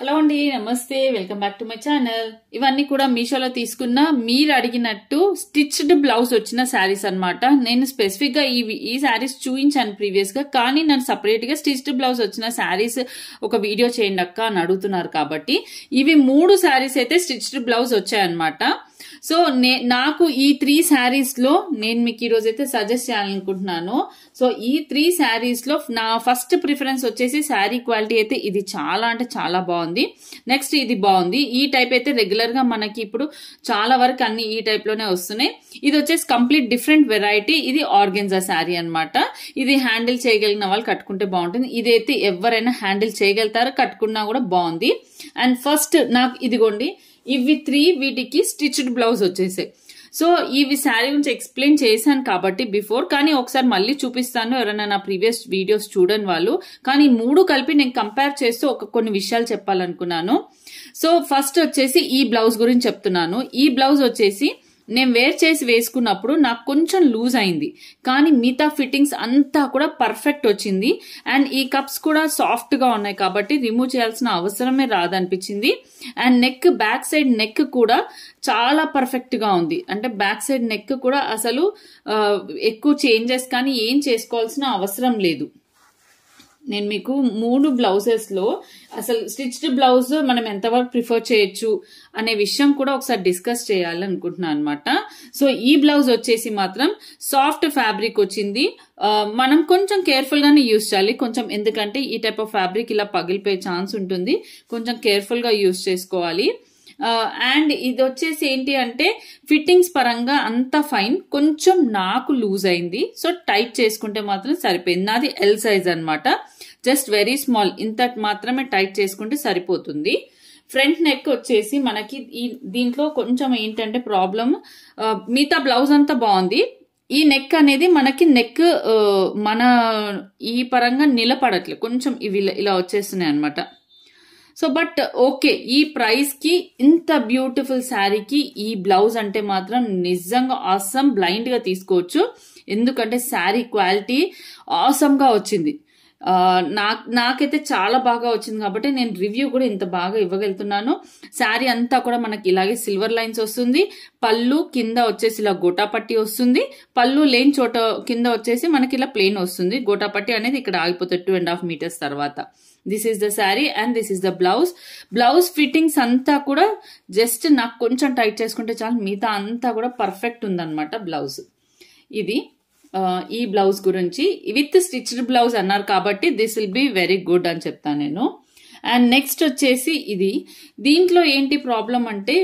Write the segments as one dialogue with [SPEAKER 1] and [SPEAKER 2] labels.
[SPEAKER 1] hello అండి నమస్తే welcome back to my channel ఇవన్నీ కూడా మీషోలో తీసుకున్న మీరు అడిగినట్టు స్టిచ్డ్ బ్లౌజ్ వచ్చిన శారీస్ అన్నమాట నేను స్పెసిఫిక్ గా ఈ ఈ శారీస్ చూపించాను ప్రీవియస్ గా కానీ నన్ను సపరేట్ గా స్టిచ్డ్ బ్లౌజ్ వచ్చిన శారీస్ ఒక వీడియో చేయండి అక్క అని అడుగుతున్నారు కాబట్టి ఇవి మూడు శారీస్ అయితే స్టిచ్డ్ బ్లౌజ్ వచ్చాయన్నమాట సో నే నాకు ఈ త్రీ శారీస్ లో నేను మీకు ఈ రోజు అయితే సజెస్ట్ చేయాలనుకుంటున్నాను సో ఈ త్రీ శారీస్ లో నా ఫస్ట్ ప్రిఫరెన్స్ వచ్చేసి శారీ క్వాలిటీ అయితే ఇది చాలా అంటే చాలా బాగుంది నెక్స్ట్ ఇది బాగుంది ఈ టైప్ అయితే రెగ్యులర్ గా మనకి ఇప్పుడు చాలా వరకు అన్ని ఈ టైప్ లోనే వస్తున్నాయి ఇది వచ్చేసి కంప్లీట్ డిఫరెంట్ వెరైటీ ఇది ఆర్గెన్జా శారీ అన్నమాట ఇది హ్యాండిల్ చేయగలిగిన వాళ్ళు కట్టుకుంటే బాగుంటుంది ఇదైతే ఎవరైనా హ్యాండిల్ చేయగలుగుతారు కట్టుకున్నా కూడా బాగుంది అండ్ ఫస్ట్ నాకు ఇదిగోండి ఇవి త్రీ వీటికి స్టిచ్డ్ బ్లౌజ్ వచ్చేసాయి సో ఇవి శారీ గురించి ఎక్స్ప్లెయిన్ చేశాను కాబట్టి బిఫోర్ కానీ ఒకసారి మళ్ళీ చూపిస్తాను ఎవరైనా నా ప్రీవియస్ వీడియోస్ చూడని వాళ్ళు కానీ ఈ మూడు కలిపి నేను కంపేర్ చేస్తూ ఒక కొన్ని విషయాలు చెప్పాలనుకున్నాను సో ఫస్ట్ వచ్చేసి ఈ బ్లౌజ్ గురించి చెప్తున్నాను ఈ బ్లౌజ్ వచ్చేసి నేను వేర్ చేసి వేసుకున్నప్పుడు నాకు కొంచెం లూజ్ అయింది కానీ మిగతా ఫిట్టింగ్స్ అంతా కూడా పర్ఫెక్ట్ వచ్చింది అండ్ ఈ కప్స్ కూడా సాఫ్ట్ గా ఉన్నాయి కాబట్టి రిమూవ్ చేయాల్సిన అవసరమే రాదనిపించింది and neck back side neck కూడా చాలా పర్ఫెక్ట్ గా ఉంది అంటే బ్యాక్ సైడ్ నెక్ కూడా అసలు ఎక్కువ చేంజెస్ కానీ ఏం చేసుకోవాల్సిన అవసరం లేదు నేను మీకు మూడు బ్లౌజెస్ లో అసలు స్టిచ్డ్ బ్లౌజ్ మనం ఎంతవరకు ప్రిఫర్ చేయొచ్చు అనే విషయం కూడా ఒకసారి డిస్కస్ చేయాలి అనుకుంటున్నాను అనమాట సో ఈ బ్లౌజ్ వచ్చేసి మాత్రం సాఫ్ట్ ఫ్యాబ్రిక్ వచ్చింది మనం కొంచెం కేర్ఫుల్ గానే యూస్ చేయాలి కొంచెం ఎందుకంటే ఈ టైప్ ఆఫ్ ఫ్యాబ్రిక్ ఇలా పగిలిపోయే ఛాన్స్ ఉంటుంది కొంచెం కేర్ఫుల్ గా యూస్ చేసుకోవాలి అండ్ ఇది వచ్చేసి ఏంటి అంటే ఫిట్టింగ్స్ పరంగా అంత ఫైన్ కొంచెం నాకు లూజ్ అయింది సో టైట్ చేసుకుంటే మాత్రం సరిపోయింది నాది ఎల్ సైజ్ అనమాట జస్ట్ వెరీ స్మాల్ ఇంత మాత్రమే టైట్ చేసుకుంటే సరిపోతుంది ఫ్రంట్ నెక్ వచ్చేసి మనకి ఈ దీంట్లో కొంచెం ఏంటంటే ప్రాబ్లం మిగతా బ్లౌజ్ అంతా బాగుంది ఈ నెక్ అనేది మనకి నెక్ మన ఈ పరంగా నిలబడట్లేదు కొంచెం ఇవి ఇలా వచ్చేస్తున్నాయి అనమాట సో బట్ ఓకే ఈ ప్రైస్ కి ఇంత బ్యూటిఫుల్ శారీకి ఈ బ్లౌజ్ అంటే మాత్రం నిజంగా ఆసమ్ బ్లైండ్ గా తీసుకోవచ్చు ఎందుకంటే శారీ క్వాలిటీ ఆసమ్ గా వచ్చింది నాకు నాకైతే చాలా బాగా వచ్చింది కాబట్టి నేను రివ్యూ కూడా ఇంత బాగా ఇవ్వగలుగుతున్నాను శారీ అంతా కూడా మనకి ఇలాగే సిల్వర్ లైన్స్ వస్తుంది పళ్ళు కింద వచ్చేసి ఇలా గోటాపట్టి వస్తుంది పళ్ళు లేని చోట కింద వచ్చేసి మనకి ఇలా ప్లేన్ వస్తుంది గోటాపట్టి అనేది ఇక్కడ ఆగిపోతుంది టూ అండ్ హాఫ్ మీటర్స్ తర్వాత this is the sari and this is the blouse blouse fittings అంతా కూడా జస్ట్ నాకు కొంచెం టైట్ చేసుకుంటే చాలు మిగతా అంతా కూడా పర్ఫెక్ట్ ఉందన్నమాట బ్లౌజ్ ఇది ఈ బ్లౌజ్ గురించి విత్ స్టిచ్డ్ బ్లౌజ్ అన్నారు కాబట్టి this will be very good అని చెప్తాను నేను అండ్ నెక్స్ట్ వచ్చేసి ఇది దీంట్లో ఏంటి ప్రాబ్లం అంటే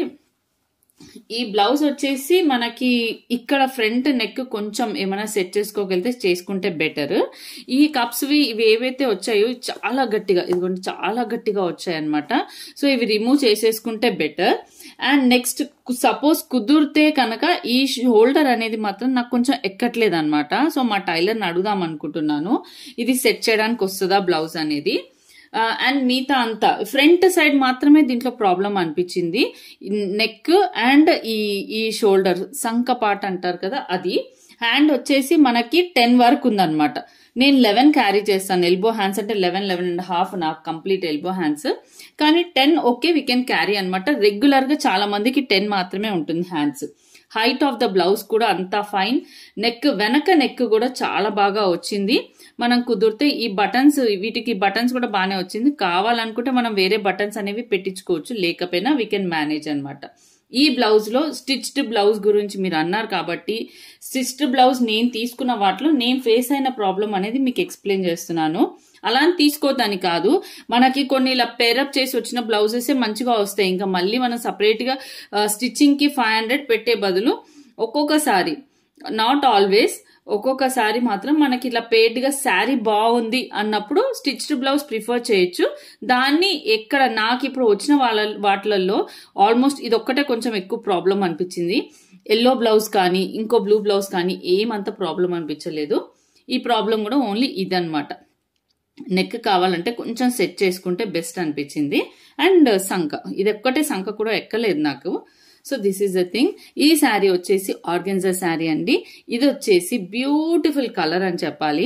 [SPEAKER 1] ఈ బ్లౌజ్ వచ్చేసి మనకి ఇక్కడ ఫ్రంట్ నెక్ కొంచెం ఏమైనా సెట్ చేసుకోగలిగితే చేసుకుంటే బెటర్ ఈ కప్స్ ఇవి ఏవైతే వచ్చాయో చాలా గట్టిగా ఇదిగోండి చాలా గట్టిగా వచ్చాయి అనమాట సో ఇవి రిమూవ్ చేసేసుకుంటే బెటర్ అండ్ నెక్స్ట్ సపోజ్ కుదిరితే కనుక ఈ షోల్డర్ అనేది మాత్రం నాకు కొంచెం ఎక్కట్లేదు అనమాట సో మా టైలర్ని అడుగుదాం అనుకుంటున్నాను ఇది సెట్ చేయడానికి వస్తుందా బ్లౌజ్ అనేది అండ్ మిగతా అంతా ఫ్రంట్ సైడ్ మాత్రమే దీంట్లో ప్రాబ్లం అనిపించింది నెక్ అండ్ ఈ ఈ షోల్డర్ సంక పార్ట్ అంటారు కదా అది హ్యాండ్ వచ్చేసి మనకి టెన్ వరకు ఉందన్నమాట నేను లెవెన్ క్యారీ చేస్తాను ఎల్బో హ్యాండ్స్ అంటే లెవెన్ లెవెన్ అండ్ హాఫ్ నాకు కంప్లీట్ ఎల్బో హ్యాండ్స్ కానీ ten okay we can carry అనమాట రెగ్యులర్ గా చాలా మందికి టెన్ మాత్రమే ఉంటుంది hands height of the blouse కూడా అంతా ఫైన్ నెక్ వెనక నెక్ కూడా చాలా బాగా వచ్చింది మనం కుదిరితే ఈ బటన్స్ వీటికి బటన్స్ కూడా బాగానే వచ్చింది కావాలనుకుంటే మనం వేరే బటన్స్ అనేవి పెట్టించుకోవచ్చు లేకపోయినా వీ కెన్ మేనేజ్ అనమాట ఈ బ్లౌజ్ లో స్టిచ్డ్ బ్లౌజ్ గురించి మీరు అన్నారు కాబట్టి స్టిచ్డ్ బ్లౌజ్ నేను తీసుకున్న వాటిలో నేను ఫేస్ అయిన ప్రాబ్లం అనేది మీకు ఎక్స్ప్లెయిన్ చేస్తున్నాను అలా అని తీసుకోవద్దని కాదు మనకి కొన్ని ఇలా పేరప్ చేసి వచ్చిన బ్లౌజెస్ మంచిగా వస్తాయి ఇంకా మళ్ళీ మనం సపరేట్ గా స్టిచ్చింగ్ కి ఫైవ్ హండ్రెడ్ పెట్టే బదులు ఒక్కొక్కసారి నాట్ ఆల్వేస్ ఒక్కొక్కసారి మాత్రం మనకి ఇలా పేడ్ గా శారీ బాగుంది అన్నప్పుడు స్టిచ్డ్ బ్లౌజ్ ప్రిఫర్ చేయొచ్చు దాన్ని ఎక్కడ నాకు ఇప్పుడు వచ్చిన వాళ్ళ వాటిలలో ఆల్మోస్ట్ ఇది ఒక్కటే కొంచెం ఎక్కువ ప్రాబ్లం అనిపించింది ఎల్లో బ్లౌజ్ కానీ ఇంకో బ్లూ బ్లౌజ్ కానీ ఏమంత ప్రాబ్లం అనిపించలేదు ఈ ప్రాబ్లం కూడా ఓన్లీ ఇదనమాట నెక్ కావాలంటే కొంచెం సెట్ చేసుకుంటే బెస్ట్ అనిపించింది అండ్ సంక ఇది ఒక్కటే సంక కూడా ఎక్కలేదు నాకు so this is the thing ఈ శారీ వచ్చేసి ఆర్గెన్జా శారీ అండి ఇది వచ్చేసి బ్యూటిఫుల్ కలర్ అని చెప్పాలి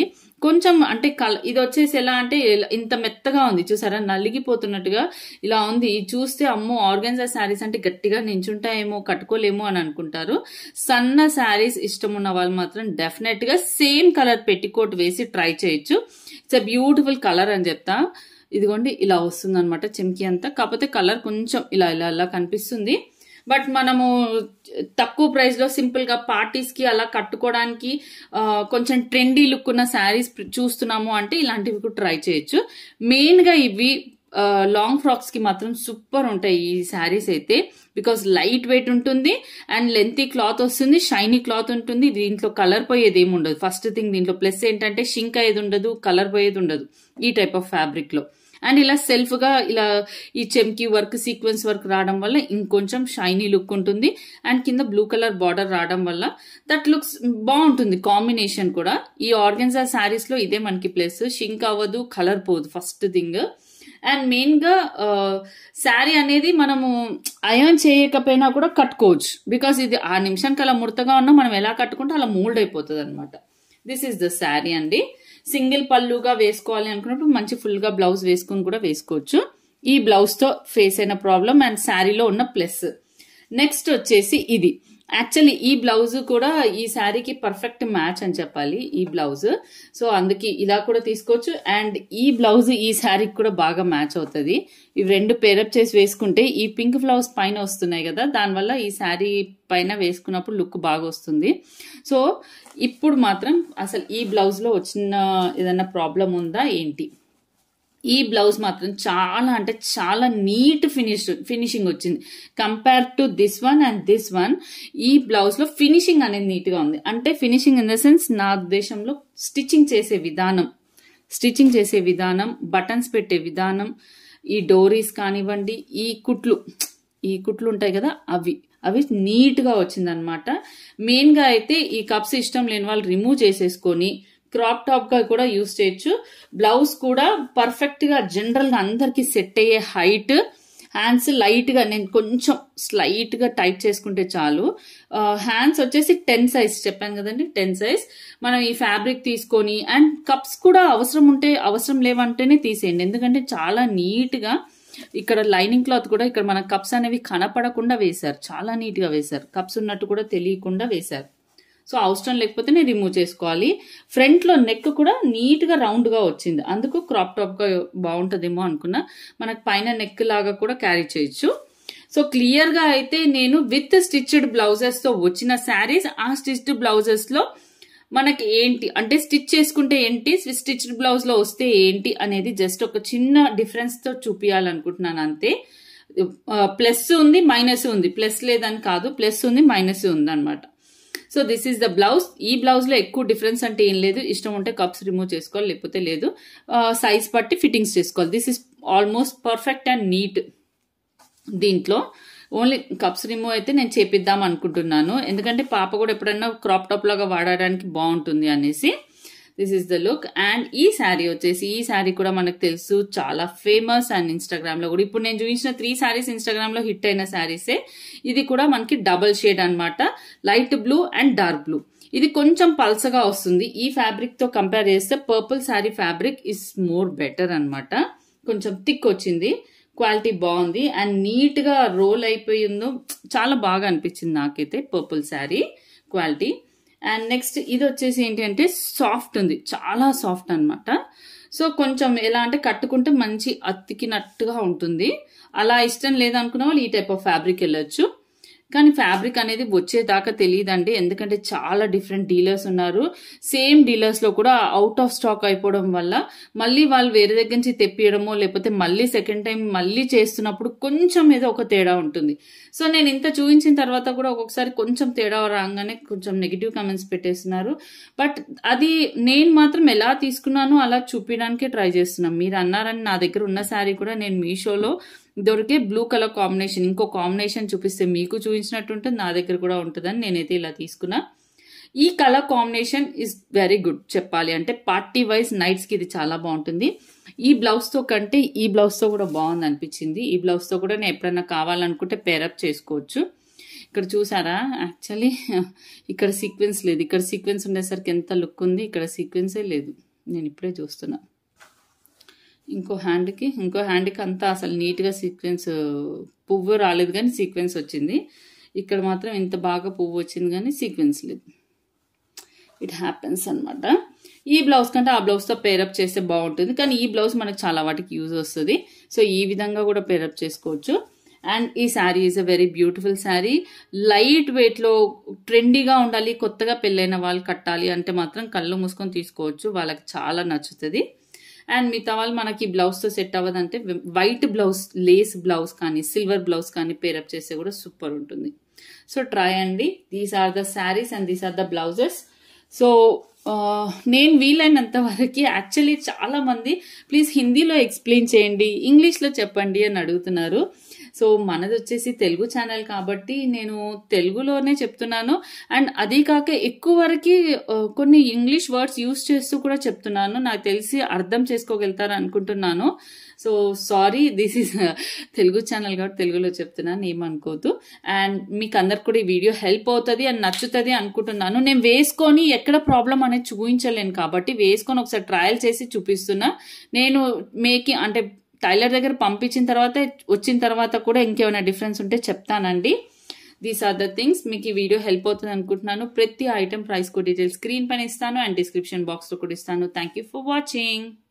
[SPEAKER 1] కొంచెం అంటే కల ఇది వచ్చేసి ఎలా అంటే ఎలా- ఇంత మెత్తగా ఉంది చూసారా నలిగిపోతున్నట్టుగా ఇలా ఉంది ఇది చూస్తే అమ్మో ఆర్గన్జా శారీస్ అంటే గట్టిగా నించుంటాయేమో కట్టుకోలేమో అని అనుకుంటారు సన్న శారీస్ ఇష్టం ఉన్న వాళ్ళు మాత్రం డెఫినెట్ గా సేమ్ కలర్ పెట్టికోట్ వేసి ట్రై చేయొచ్చు ఇట్స్ అ బ్యూటిఫుల్ కలర్ అని చెప్తా ఇదిగోండి ఇలా వస్తుంది అనమాట చెమ్కి అంతా కాకపోతే కలర్ కొంచెం ఇలా ఇలా ఇలా కనిపిస్తుంది బట్ మనము తక్కువ ప్రైస్ లో సింపుల్ గా పార్టీస్ కి అలా కట్టుకోవడానికి ఆ, కొంచెం ట్రెండీ లుక్ ఉన్న శారీస్ చూస్తున్నాము అంటే ఇలాంటివి కూడా ట్రై చేయొచ్చు మెయిన్ గా ఇవి లాంగ్ ఫ్రాక్స్ కి మాత్రం సూపర్ ఉంటాయి ఈ శారీస్ అయితే బికాస్ లైట్ వెయిట్ ఉంటుంది అండ్ లెంతీ క్లాత్ వస్తుంది షైనీ క్లాత్ ఉంటుంది దీంట్లో కలర్ పోయేది ఏమి ఉండదు ఫస్ట్ థింగ్ దీంట్లో ప్లస్ ఏంటంటే షింక్ అయ్యేది ఉండదు కలర్ పోయేది ఉండదు ఈ టైప్ ఆఫ్ ఫ్యాబ్రిక్ లో అండ్ ఇలా సెల్ఫ్ గా ఇలా ఈ చెమ్కి వర్క్ సీక్వెన్స్ వర్క్ రావడం వల్ల ఇంకొంచెం షైనీ లుక్ ఉంటుంది అండ్ కింద బ్లూ కలర్ బార్డర్ రావడం వల్ల దట్ లుక్స్ బాగుంటుంది కాంబినేషన్ కూడా ఈ ఆర్గన్జా శారీస్ లో ఇదే మనకి ప్లస్ షింక్ అవ్వదు కలర్ పోదు ఫస్ట్ థింగ్ అండ్ మెయిన్ గా శారీ అనేది మనము అయన్ చేయకపోయినా కూడా కట్టుకోవచ్చు బికాస్ ఇది ఆ నిమిషానికి అలా ముడతగా ఉన్నా మనం ఎలా కట్టుకుంటే అలా మోల్డ్ అయిపోతుంది అనమాట దిస్ ఈస్ ద శారీ అండి సింగిల్ పళ్ళుగా వేసుకోవాలి అనుకున్నప్పుడు మంచి ఫుల్ గా బ్లౌజ్ వేసుకుని కూడా వేసుకోవచ్చు ఈ బ్లౌజ్ తో ఫేస్ అయిన ప్రాబ్లం అండ్ శారీలో ఉన్న ప్లస్ నెక్స్ట్ వచ్చేసి ఇది యాక్చువల్లీ ఈ బ్లౌజ్ కూడా ఈ శారీకి పర్ఫెక్ట్ మ్యాచ్ అని చెప్పాలి ఈ బ్లౌజ్ సో అందుకే ఇలా కూడా తీసుకోవచ్చు అండ్ ఈ బ్లౌజ్ ఈ శారీకి కూడా బాగా మ్యాచ్ అవుతుంది ఇవి రెండు పేరప్ చేసి వేసుకుంటే ఈ పింక్ బ్లౌజ్ పైన వస్తున్నాయి కదా దానివల్ల ఈ శారీ పైన వేసుకున్నప్పుడు లుక్ బాగా వస్తుంది సో ఇప్పుడు మాత్రం అసలు ఈ బ్లౌజ్ లో వచ్చిన ఏదైనా ప్రాబ్లం ఉందా ఏంటి ఈ బ్లౌజ్ మాత్రం చాలా అంటే చాలా నీట్ ఫినిష్ ఫినిషింగ్ వచ్చింది compare to this one and this one ఈ బ్లౌజ్ లో ఫినిషింగ్ అనేది నీట్ గా ఉంది అంటే ఫినిషింగ్ ఇన్ ద సెన్స్ నా ఉద్దేశంలో స్టిచ్చింగ్ చేసే విధానం స్టిచ్చింగ్ చేసే విధానం బటన్స్ పెట్టే విధానం ఈ డోరీస్ కానివ్వండి ఈ కుట్లు ఈ కుట్లు ఉంటాయి కదా అవి అవి నీట్ గా వచ్చిందనమాట మెయిన్ గా అయితే ఈ కప్స్ ఇష్టం లేని వాళ్ళు రిమూవ్ చేసేసుకొని క్రాప్ టాప్ గా కూడా యూస్ చేయొచ్చు బ్లౌజ్ కూడా పర్ఫెక్ట్ గా జనరల్ గా అందరికి సెట్ అయ్యే హైట్ హ్యాండ్స్ లైట్ గా నేను కొంచెం స్లైట్ గా టైట్ చేసుకుంటే చాలు హ్యాండ్స్ వచ్చేసి టెన్ సైజ్ చెప్పాను కదండి టెన్ సైజ్ మనం ఈ ఫ్యాబ్రిక్ తీసుకొని అండ్ కప్స్ కూడా అవసరం ఉంటే అవసరం లేవంటేనే తీసేయండి ఎందుకంటే చాలా నీట్ గా ఇక్కడ లైనింగ్ క్లాత్ కూడా ఇక్కడ మన కప్స్ అనేవి కనపడకుండా వేశారు చాలా నీట్ గా వేశారు కప్స్ ఉన్నట్టు కూడా తెలియకుండా వేశారు సో అవసరం లేకపోతే నేను రిమూవ్ చేసుకోవాలి ఫ్రంట్ లో నెక్ కూడా నీట్ గా రౌండ్ గా వచ్చింది అందుకు క్రాప్ టాప్ గా బాగుంటుందేమో అనుకున్నా మనకు పైన నెక్ లాగా కూడా క్యారీ చేయొచ్చు సో క్లియర్ గా అయితే నేను విత్ స్టిచ్డ్ బ్లౌజెస్ తో వచ్చిన శారీస్ ఆ స్టిచ్డ్ బ్లౌజెస్ లో మనకి ఏంటి అంటే స్టిచ్ చేసుకుంటే ఏంటి స్టిచ్డ్ బ్లౌజ్ లో వస్తే ఏంటి అనేది జస్ట్ ఒక చిన్న డిఫరెన్స్ తో చూపించాలనుకుంటున్నాను అంతే ప్లస్ ఉంది మైనస్ ఉంది ప్లస్ లేదని కాదు ప్లస్ ఉంది మైనస్ ఉంది అనమాట so this is the blouse ఈ బ్లౌజ్ లో ఎక్కువ డిఫరెన్స్ అంటే ఏం లేదు ఇష్టం ఉంటే కప్స్ రిమూవ్ చేసుకోవాలి లేకపోతే లేదు సైజ్ బట్టి ఫిట్టింగ్స్ చేసుకోవాలి this is almost perfect and neat దీంట్లో ఓన్లీ కప్స్ రిమూవ్ అయితే నేను చేపిద్దాం అనుకుంటున్నాను ఎందుకంటే పాప కూడా ఎప్పుడైనా క్రాప్ టాప్ లాగా వాడడానికి బాగుంటుంది అనేసి this is the look and ఈ శారీ వచ్చేసి ఈ శారీ కూడా మనకు తెలుసు చాలా ఫేమస్ అండ్ ఇన్స్టాగ్రామ్ లో కూడా ఇప్పుడు నేను చూపించిన త్రీ శారీస్ ఇన్స్టాగ్రామ్ లో హిట్ అయిన శారీసే ఇది కూడా మనకి డబల్ షేడ్ అన్నమాట light blue and dark blue ఇది కొంచెం పల్సగా వస్తుంది ఈ ఫ్యాబ్రిక్ తో కంపేర్ చేస్తే purple sari fabric is more better అన్నమాట కొంచెం థిక్ వచ్చింది క్వాలిటీ బాగుంది అండ్ నీట్ గా రోల్ అయిపోయిందో చాలా బాగా అనిపించింది నాకైతే purple sari quality and next ఇది వచ్చేసి ఏంటి అంటే సాఫ్ట్ ఉంది చాలా సాఫ్ట్ అన్నమాట సో కొంచెం ఎలా అంటే కట్టుకుంటే మంచి అతికినట్టుగా ఉంటుంది అలా ఇష్టం లేదనుకున్న వాళ్ళు ఈ టైప్ ఆఫ్ ఫ్యాబ్రిక్ వెళ్ళొచ్చు కానీ ఫ్యాబ్రిక్ అనేది వచ్చేదాకా తెలియదండి ఎందుకంటే చాలా డిఫరెంట్ డీలర్స్ ఉన్నారు సేమ్ డీలర్స్ లో కూడా అవుట్ ఆఫ్ స్టాక్ అయిపోవడం వల్ల మళ్ళీ వాళ్ళు వేరే దగ్గర నుంచి తెప్పియడమో లేకపోతే మళ్ళీ సెకండ్ టైం మళ్ళీ చేస్తున్నప్పుడు కొంచెం ఏదో ఒక తేడా ఉంటుంది సో నేను ఇంత చూపించిన తర్వాత కూడా ఒక్కొక్కసారి కొంచెం తేడా రాగానే కొంచెం నెగిటివ్ కామెంట్స్ పెట్టేస్తున్నారు బట్ అది నేను మాత్రం ఎలా తీసుకున్నానో అలా చూపించడానికే ట్రై చేస్తున్నాను మీరు అన్నారని నా దగ్గర ఉన్న శారీ కూడా నేను మీషోలో దొరికే బ్లూ కలర్ కాంబినేషన్ ఇంకో కాంబినేషన్ చూపిస్తే మీకు చూపించినట్టు ఉంటుంది నా దగ్గర కూడా ఉంటుందని నేనైతే ఇలా తీసుకున్నా ఈ colour combination is very good చెప్పాలి అంటే పార్టీ వైజ్ నైట్స్ కి ఇది చాలా బాగుంటుంది ఈ బ్లౌజ్ తో కంటే ఈ బ్లౌజ్ తో కూడా బాగుంది అనిపించింది ఈ బ్లౌజ్ తో కూడా నేను ఎప్పుడైనా కావాలనుకుంటే పేరప్ చేసుకోవచ్చు ఇక్కడ చూసారా యాక్చువల్లీ ఇక్కడ సీక్వెన్స్ లేదు ఇక్కడ సీక్వెన్స్ ఉండేసరికి ఎంత లుక్ ఉంది ఇక్కడ సీక్వెన్సే లేదు నేను ఇప్పుడే చూస్తున్నా ఇంకో హ్యాండ్కి ఇంకో హ్యాండ్కి అంతా అసలు నీట్గా సీక్వెన్స్ పువ్వు రాలేదు కానీ సీక్వెన్స్ వచ్చింది ఇక్కడ మాత్రం ఇంత బాగా పువ్వు వచ్చింది కానీ సీక్వెన్స్ లేదు ఇట్ హ్యాపెన్స్ అనమాట ఈ బ్లౌజ్ కంటే ఆ బ్లౌజ్తో పేరప్ చేస్తే బాగుంటుంది కానీ ఈ బ్లౌజ్ మనకు చాలా వాటికి యూజ్ వస్తుంది సో ఈ విధంగా కూడా పేరప్ చేసుకోవచ్చు అండ్ ఈ sari is a very beautiful sari light వెయిట్లో ట్రెండీగా ఉండాలి కొత్తగా పెళ్ళైన వాళ్ళు కట్టాలి అంటే మాత్రం కళ్ళు మూసుకొని తీసుకోవచ్చు వాళ్ళకి చాలా నచ్చుతుంది అండ్ మిగతా వాళ్ళు మనకి బ్లౌజ్తో సెట్ అవ్వదంటే వైట్ బ్లౌజ్ లేస్ బ్లౌజ్ కానీ సిల్వర్ బ్లౌజ్ కానీ పేరప్ చేస్తే కూడా సూపర్ ఉంటుంది సో ట్రై అండి these are the saris and these are the blouses so నేను వీలైనంత వరకు యాక్చువల్లీ చాలా మంది ప్లీజ్ హిందీలో ఎక్స్ప్లెయిన్ చేయండి ఇంగ్లీష్లో చెప్పండి అని అడుగుతున్నారు సో మనది వచ్చేసి తెలుగు ఛానల్ కాబట్టి నేను తెలుగులోనే చెప్తున్నాను అండ్ అది కాక ఎక్కువ వరకు కొన్ని ఇంగ్లీష్ వర్డ్స్ యూస్ చేస్తూ కూడా చెప్తున్నాను నాకు తెలిసి అర్థం చేసుకోగలుగుతారు అనుకుంటున్నాను so sorry this is Telugu channel కాబట్టి తెలుగులో చెప్తున్నాను ఏమనుకోవద్దు అండ్ మీకు అందరికి కూడా ఈ వీడియో హెల్ప్ అవుతుంది అండ్ నచ్చుతుంది అనుకుంటున్నాను నేను వేసుకొని ఎక్కడ ప్రాబ్లం అనేది చూపించలేను కాబట్టి వేసుకొని ఒకసారి ట్రయల్ చేసి చూపిస్తున్నా నేను మేకింగ్ అంటే టైలర్ దగ్గర పంపించిన తర్వాత వచ్చిన తర్వాత కూడా ఇంకేమైనా డిఫరెన్స్ ఉంటే చెప్తానండి దీస్ ఆర్ ద థింగ్స్ మీకు ఈ వీడియో హెల్ప్ అవుతుంది అనుకుంటున్నాను ప్రతి ఐటెం ప్రైస్ కూడా డీటెయిల్స్ స్క్రీన్ పైన ఇస్తాను అండ్ డిస్క్రిప్షన్ బాక్స్లో కూడా ఇస్తాను థ్యాంక్ యూ ఫర్ వాచింగ్